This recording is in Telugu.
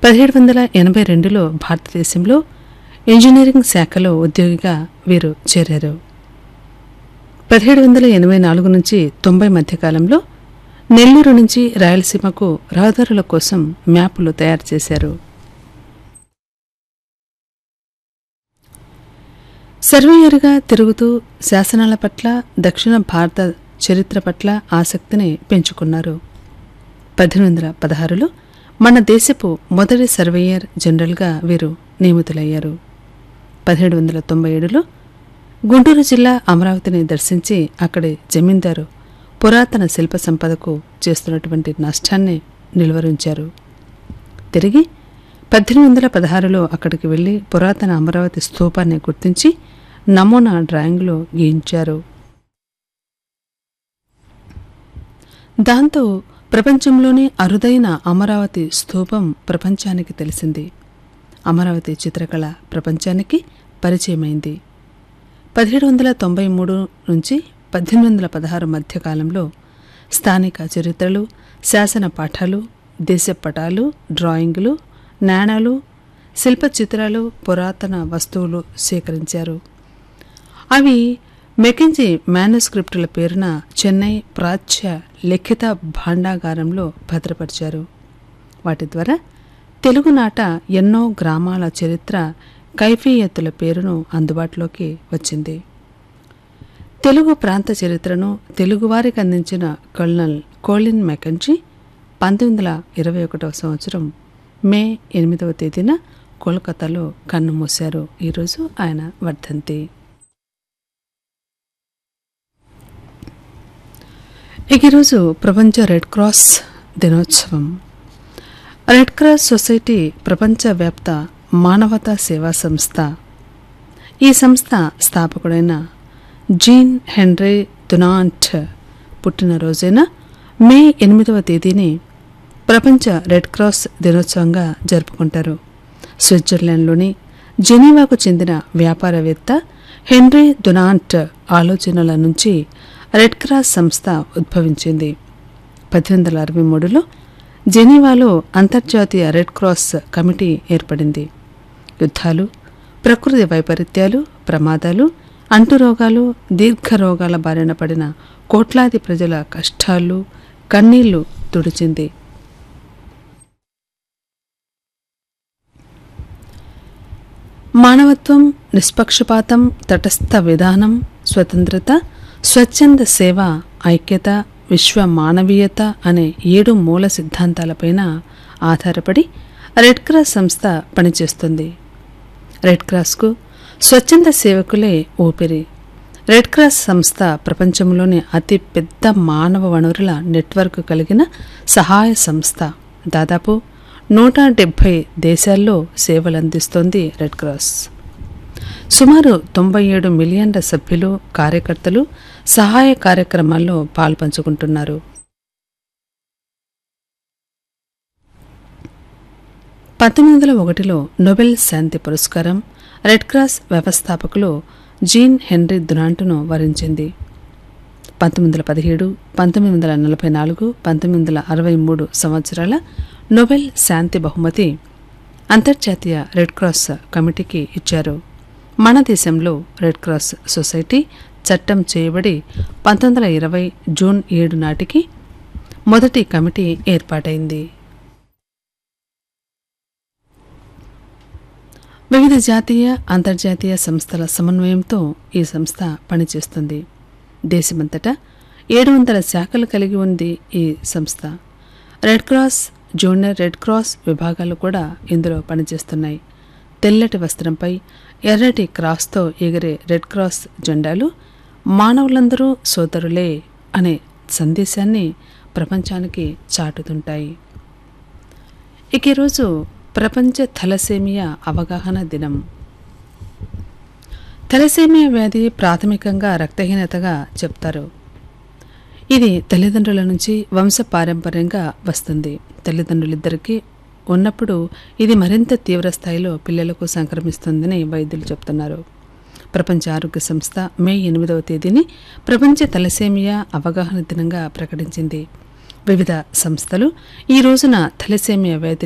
పదిహేడు వందల ఎనభై రెండులో భారతదేశంలో ఇంజనీరింగ్ శాఖలో ఉద్యోగిగా వీరు చేరారు పదిహేడు వందల ఎనభై నాలుగు నుంచి తొంభై మధ్యకాలంలో నెల్లూరు నుంచి రాయలసీమకు రహదారుల కోసం మ్యాపులు తయారు చేశారు సర్వేయర్గా తిరుగుతూ శాసనాల పట్ల దక్షిణ భారత చరిత్ర పట్ల ఆసక్తిని పెంచుకున్నారు పద్దెనిమిది వందల పదహారులో మన దేశపు మొదటి సర్వేయర్ జనరల్గా వీరు నియమితులయ్యారు పదిహేడు వందల తొంభై ఏడులో గుంటూరు జిల్లా అమరావతిని దర్శించి అక్కడి జమీందారు పురాతన శిల్ప సంపదకు చేస్తున్నటువంటి నష్టాన్ని నిలువరించారు తిరిగి పద్దెనిమిది వందల పదహారులో అక్కడికి వెళ్లి పురాతన అమరావతి స్తూపాన్ని గుర్తించి నమూనా డ్రాయింగ్లో గీయించారు దాంతో ప్రపంచంలోనే అరుదైన అమరావతి స్తూపం ప్రపంచానికి తెలిసింది అమరావతి చిత్రకళ ప్రపంచానికి పరిచయమైంది పదిహేడు వందల తొంభై మూడు నుంచి పద్దెనిమిది వందల పదహారు మధ్యకాలంలో స్థానిక చరిత్రలు శాసన పాఠాలు దేశపటాలు డ్రాయింగులు నాణాలు శిల్ప చిత్రాలు పురాతన వస్తువులు సేకరించారు అవి మెకెంజీ మాన్యుస్క్రిప్టుల పేరున చెన్నై ప్రాచ్య లిఖిత భాండాగారంలో భద్రపరిచారు వాటి ద్వారా తెలుగునాట ఎన్నో గ్రామాల చరిత్ర కైఫీయత్తుల పేరును అందుబాటులోకి వచ్చింది తెలుగు ప్రాంత చరిత్రను తెలుగువారికి అందించిన కల్నల్ కోలిన్ మెకంజీ పంతొమ్మిది వందల ఇరవై ఒకటవ సంవత్సరం మే ఎనిమిదవ తేదీన కోల్కతాలో కన్నుమూశారు ఈరోజు ఆయన వర్ధంతి ఇక ఈరోజు ప్రపంచ రెడ్ క్రాస్ దినోత్సవం రెడ్ క్రాస్ సొసైటీ ప్రపంచవ్యాప్త మానవతా సేవా సంస్థ ఈ సంస్థ స్థాపకుడైన జీన్ హెన్రీ దునాంట్ పుట్టినరోజైన మే ఎనిమిదవ తేదీని ప్రపంచ రెడ్ క్రాస్ దినోత్సవంగా జరుపుకుంటారు స్విట్జర్లాండ్లోని జెనీవాకు చెందిన వ్యాపారవేత్త హెన్రీ దునాంట్ ఆలోచనల నుంచి రెడ్ క్రాస్ సంస్థ ఉద్భవించింది పద్దెనిమిది వందల అరవై మూడులో జెనీవాలో అంతర్జాతీయ రెడ్ క్రాస్ కమిటీ ఏర్పడింది యుద్ధాలు ప్రకృతి వైపరీత్యాలు ప్రమాదాలు అంటురోగాలు దీర్ఘ రోగాల బారిన పడిన కోట్లాది ప్రజల కష్టాలు కన్నీళ్లు తుడిచింది మానవత్వం నిష్పక్షపాతం తటస్థ విధానం స్వతంత్రత స్వచ్ఛంద సేవ ఐక్యత విశ్వ మానవీయత అనే ఏడు మూల సిద్ధాంతాలపైన ఆధారపడి రెడ్ క్రాస్ సంస్థ పనిచేస్తుంది రెడ్ క్రాస్కు స్వచ్ఛంద సేవకులే ఊపిరి రెడ్ క్రాస్ సంస్థ ప్రపంచంలోని అతి పెద్ద మానవ వనరుల నెట్వర్క్ కలిగిన సహాయ సంస్థ దాదాపు నూట డెబ్భై దేశాల్లో సేవలందిస్తోంది రెడ్ క్రాస్ సుమారు తొంభై ఏడు మిలియన్ల సభ్యులు కార్యకర్తలు సహాయ కార్యక్రమాల్లో పాల్పంచుకుంటున్నారు పంతొమ్మిది వందల ఒకటిలో నొబెల్ శాంతి పురస్కారం రెడ్ క్రాస్ వ్యవస్థాపకులు జీన్ హెన్రీ దునాంటును వరించింది పంతొమ్మిది వందల పదిహేడు పంతొమ్మిది వందల నలభై నాలుగు పంతొమ్మిది వందల అరవై మూడు సంవత్సరాల నొబెల్ శాంతి బహుమతి అంతర్జాతీయ రెడ్ క్రాస్ కమిటీకి ఇచ్చారు మన దేశంలో రెడ్ క్రాస్ సొసైటీ చట్టం చేయబడి పంతొమ్మిది వందల ఇరవై జూన్ ఏడు నాటికి మొదటి కమిటీ ఏర్పాటైంది వివిధ జాతీయ అంతర్జాతీయ సంస్థల సమన్వయంతో ఈ సంస్థ పనిచేస్తుంది దేశమంతటా ఏడు వందల శాఖలు కలిగి ఉంది ఈ సంస్థ Red Cross Junior Red Cross విభాగాలు కూడా ఇందులో పనిచేస్తున్నాయి తెల్లటి వస్త్రంపై ఎర్రటి క్రాస్తో ఎగిరే రెడ్ క్రాస్ జెండాలు మానవులందరూ సోదరులే అనే సందేశాన్ని ప్రపంచానికి చాటుతుంటాయి ఇక ఈరోజు ప్రపంచ థలసేమియా అవగాహన దినం థలసేమియా వ్యాధి ప్రాథమికంగా రక్తహీనతగా చెప్తారు ఇది తల్లిదండ్రుల నుంచి వంశ పారంపర్యంగా వస్తుంది తల్లిదండ్రులిద్దరికీ ఉన్నప్పుడు ఇది మరింత తీవ్ర స్థాయిలో పిల్లలకు సంక్రమిస్తుందని వైద్యులు చెప్తున్నారు ప్రపంచ ఆరోగ్య సంస్థ మే ఎనిమిదవ తేదీని ప్రపంచ తలసేమియా అవగాహన దినంగా ప్రకటించింది వివిధ సంస్థలు ఈ రోజున థలసేమియా వ్యాధి